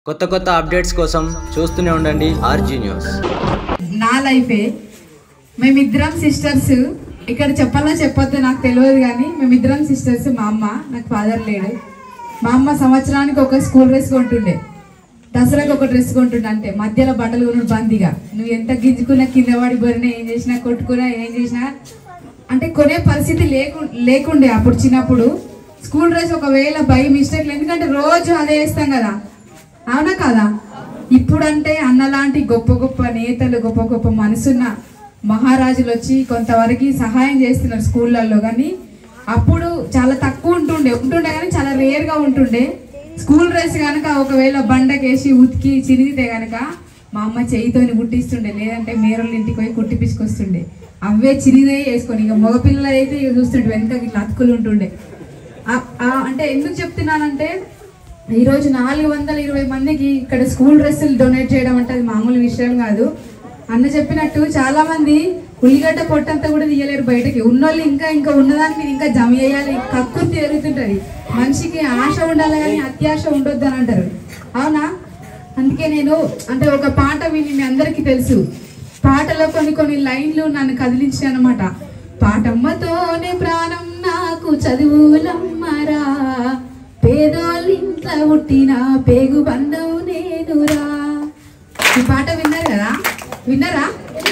కొత్త కొత్త అప్డేట్స్ కోసం చూస్తూనే ఉండండి ఆర్జీ న్యూస్ నా లైఫే మేమిద్దరం సిస్టర్స్ ఇక్కడ చెప్పాలా చెప్పొద్దు నాకు తెలియదు కానీ మేమిద్దరం సిస్టర్స్ మా అమ్మ నాకు ఫాదర్ లేడు మా అమ్మ సంవత్సరానికి ఒక స్కూల్ డ్రెస్ కొంటుండే దసరాకి ఒక డ్రెస్ కొంటుండే అంతే మధ్యలో బట్టలు కొనుడు బందీగా నువ్వు ఎంత గింజుకున్నా కింద పడి బొరినా ఏం చేసినా కొట్టుకున్నా ఏం చేసినా అంటే కొనే పరిస్థితి లేకు లేకుండే అప్పుడు చిన్నప్పుడు స్కూల్ డ్రెస్ ఒకవేళ బై మిస్టేక్ ఎందుకంటే రోజు అదే వేస్తాం కదా అవునా కదా ఇప్పుడంటే అన్నలాంటి గొప్ప గొప్ప నేతలు గొప్ప గొప్ప మనసున్న మహారాజులు వచ్చి కొంతవరకు సహాయం చేస్తున్నారు స్కూళ్ళల్లో కానీ అప్పుడు చాలా తక్కువ ఉంటుండే ఉంటుండే కానీ చాలా రేర్గా ఉంటుండే స్కూల్ డ్రెస్ కనుక ఒకవేళ బండకేసి ఉతికి చిరిగితే కనుక మా అమ్మ చేయితోని కుట్టిస్తుండే లేదంటే మేరళ్ళ ఇంటికి పోయి కుట్టిపించుకొస్తుండే అవే చిరిగినే వేసుకొని ఇక మగపిల్లలు అయితే ఇక చూస్తుండే వెనక ఇట్లా అతుకులు ఉంటుండే ఆ- ఆ అంటే ఎందుకు చెప్తున్నానంటే ఈ రోజు నాలుగు వందల ఇరవై మందికి ఇక్కడ స్కూల్ డ్రెస్సులు డొనేట్ చేయడం అంటే అది మామూలు విషయం కాదు అన్న చెప్పినట్టు చాలా మంది ఉల్లిగడ్డ పొట్టంతా కూడా తీయలేరు బయటకి ఉన్నోళ్ళు ఇంకా ఇంకా ఉన్నదాని మీద ఇంకా జమ చేయాలి కక్కుర్తి పెరుగుతుంటది మనిషికి ఆశ ఉండాలి కానీ అత్యాశ ఉండొద్దు అని అంటారు అవునా అందుకే నేను అంటే ఒక పాట విని మీ అందరికీ తెలుసు పాటలో కొన్ని కొన్ని లైన్లు నన్ను కదిలించాయి అనమాట పాటమ్మతోనే ప్రాణం నాకు చదువులమ్మరా పేదోళ్ళింట్లో పుట్టిన పేగు బంధం నేనురా ఈ పాట విన్నారు కదా విన్నారా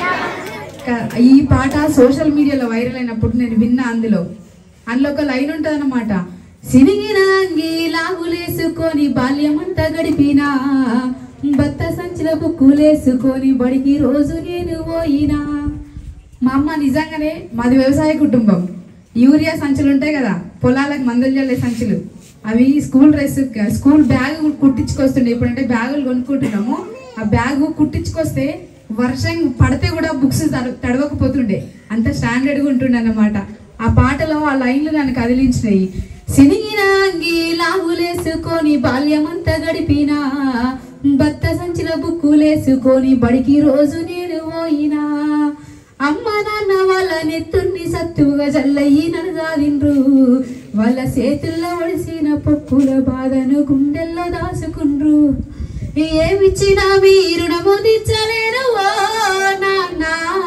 క- ఈ పాట సోషల్ మీడియాలో వైరల్ అయినప్పుడు నేను విన్నా అందులో అందులో ఒక లైన్ ఉంటుంది అనమాట సినిగిన అంగి లాగులేసుకొని బాల్యమంతా గడిపినా భర్త సంచిలో బుక్కులేసుకొని బడికి రోజు నేను పోయినా మా అమ్మ నిజంగానే మాది వ్యవసాయ కుటుంబం యూరియా సంచులు ఉంటాయి కదా పొలాలకు మందులు చల్లే సంచులు అవి స్కూల్ డ్రెస్ స్కూల్ బ్యాగ్ కుట్టించుకొస్తుండే ఇప్పుడంటే బ్యాగులు కొనుక్కుంటున్నాము ఆ బ్యాగ్ కుట్టించుకొస్తే వర్షం పడితే కూడా బుక్స్ తడ తడవకపోతుండే అంత స్టాండర్డ్గా ఉంటుండే అన్నమాట ఆ పాటలో ఆ లైన్లు నన్ను కదిలించినాయి సినిగిన అంగి లాగులేసుకొని బాల్యమంతా గడిపినా భర్త సంచిలో బుక్కులేసుకొని బడికి రోజు నేను పోయినా అమ్మ నాన్న వాళ్ళ నెత్తుర్ని సత్తుగా జల్లయ్యి నన్ను సాదిండ్రు వాళ్ళ చేతుల్లో ఒడిసిన పప్పుల బాధను గుండెల్లో దాసుకుండ్రు ఏమిచ్చినా మీ రుణము తీర్చలేను ఓ నాన్న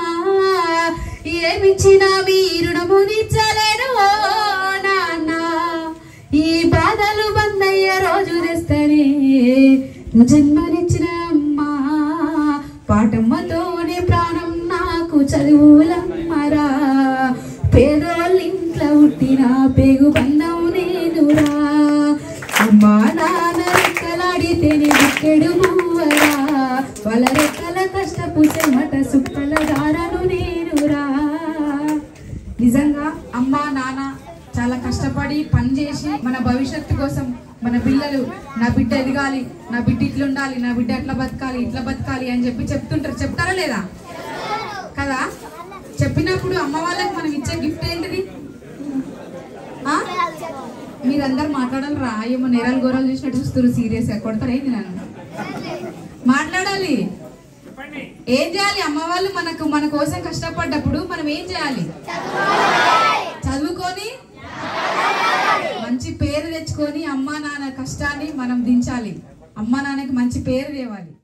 ఏమిచ్చినా మీ రుణము తీర్చలేను ఓ నాన్న ఈ బాధలు బందయ్య రోజు తెస్తేనే జన్మనిచ్చిన అమ్మా పాటమ్మతోనే ప్రాణం నాకు చదువులమ్మరా పేదోళ్ళింట్లో పుట్టిన పేగు బంధం నేనురా అమ్మా నాన్న రెక్కలాడితేనే బుక్కెడు పువ్వరా వాళ్ళ రెక్కల కష్టపు చెమట సుక్కల దారను నేనురా నిజంగా అమ్మ నాన్న చాలా కష్టపడి పనిచేసి మన భవిష్యత్తు కోసం మన పిల్లలు నా బిడ్డ ఎదగాలి నా బిడ్డ ఇట్లా ఉండాలి నా బిడ్డ అట్లా బతకాలి ఇట్లా బతకాలి అని చెప్పి చెప్తుంటారు చెప్తారా లేదా కదా చెప్పినప్పుడు అమ్మ వాళ్ళకి మనం ఇచ్చే గిఫ్ట్ ఏంటిది ఆ? మీరందరు మాట్లాడాలి రా ఏమో నేరాలు గోరాలు చూసినట్టు చూస్తారు సీరియస్ గా కొడతారు ఏంది నన్ను మాట్లాడాలి ఏం చేయాలి అమ్మ వాళ్ళు మనకు మన కోసం కష్టపడ్డప్పుడు మనం ఏం చేయాలి చదువుకొని మంచి పేరు తెచ్చుకొని అమ్మా నాన్న కష్టాన్ని మనం దించాలి అమ్మా నాన్నకి మంచి పేరు తేవాలి